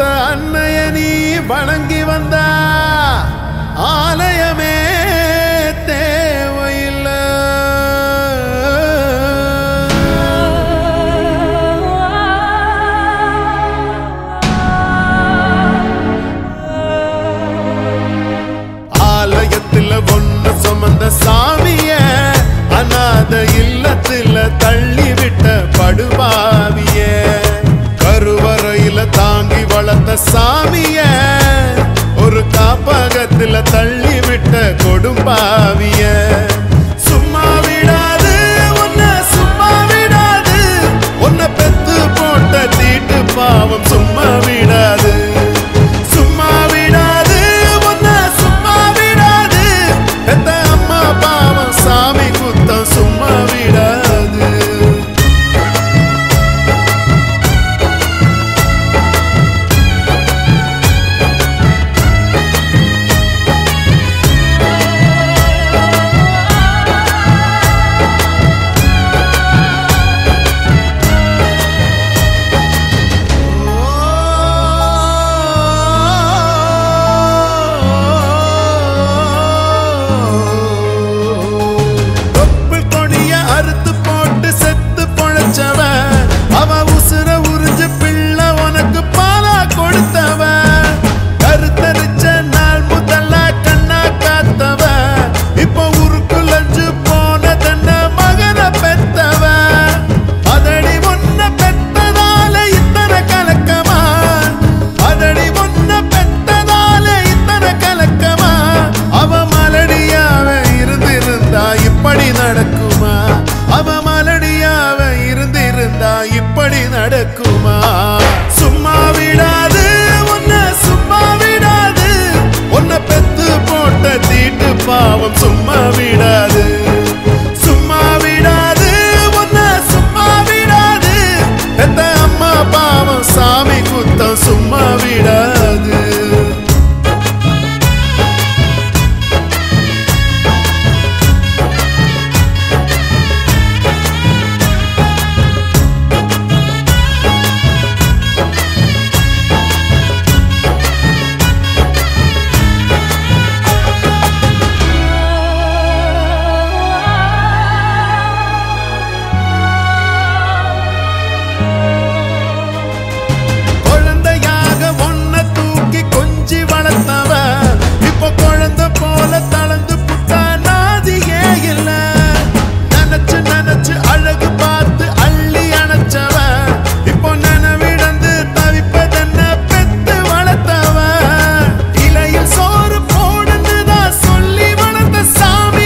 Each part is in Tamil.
பெத்த அன்னைய நீ வணங்கி வந்தா ஆலயமே தேவையில்லை ஆலயத்துல ஒண்ணு சுமந்த சாமிய அநாத இல்லத்துல தள்ளி விட்ட படுபாவிய கருவறையில தாங்கி வளர்த்த சாமிய ஒரு காப்பகத்துல தள்ளி விட்ட கொடும்பாவிய சும்மா விடாது உன்னை சும்மா விடாது உன்னை பெத்து போட்ட தீட்டு பாவம் சும்மா விடாது சும்மா விடாது உன்னை சும்மா விடாது பெத்த அம்மா பாவம் சாமி குத்தம் சும்மா விடாது தொப்புள் கொடிய அறுத்து போட்டு செத்து பொழைச்சவ அவ உசுர உறிஞ்சு பிள்ளை உனக்கு பாலா கொடுத்தவ கருத்தரிச்ச நாள் முதல்ல கண்ணா காத்தவ இப்போ உருக்குலஞ்சு போன தன்ன மகனை பெத்தவ அதடி ஒன்ன பெத்ததால இத்தனை கலக்கமா அதடி ஒன்ன பெத்ததால இத்தனை கலக்கமா அவ மலடியாவ இருந்திருந்தா இப்படி நடக்குமா அவ மலடியாவ இருந்திருந்தா இப்படி நடக்குமா சும்மா விடாது உன்னை சும்மா விடாது உன்னை பெத்து போட்ட தீட்டு பாவம் சும்மா விடாது சும்மா விடாது உன்னை சும்மா விடாது பெத்த அம்மா பாவம் சாமி குத்தம் சும்மா விடாது குழந்தையாக ஒன்ன தூக்கி கொஞ்சி வளர்த்தவ இப்போ குழந்தை போல தளர்ந்து புட்டா நாதியே இல்ல நினைச்சு நினைச்சு அழகு பார்த்து அள்ளி அணைச்சவ இப்போ நனவிடந்து தவிப்பதென்ன பெத்து வளர்த்தவ இலையில் சோறு போடுன்னுதான் சொல்லி வளர்த்த சாமி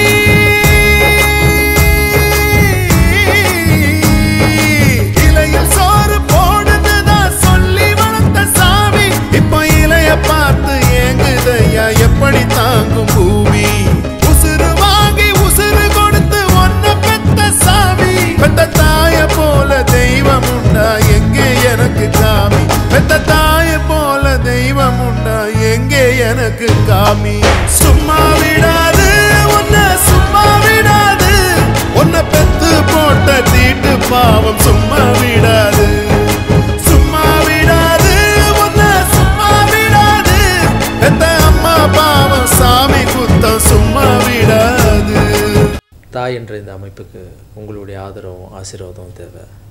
இலையில் சோறு போடுன்னுதான் சொல்லி வளர்த்த சாமி இப்போ இலைய பார்த்து ஏங்குதையா எப்படி தாங்கும் பூமி உசுறு வாங்கி உசுறு கொடுத்து ஒன்ன பெத்த சாமி பெத்த தாய போல தெய்வம் உண்டா எங்கே எனக்கு காமி பெத்த தாய போல தெய்வம் உண்டா எங்கே எனக்கு காமி சும்மா விடாது உன்னை சும்மா விடாது உன்னை பெத்து போட்ட தீட்டு பாவம் சும்மா விடாது சும்மா விடாது உன்னை சும்மா விடாது பெத்த அம்மா பாவம் சாமி குத்தம் சும்மா விடாது தாய் என்ற இந்த அமைப்புக்கு உங்களுடைய ஆதரவும் ஆசீர்வாதமும் தேவை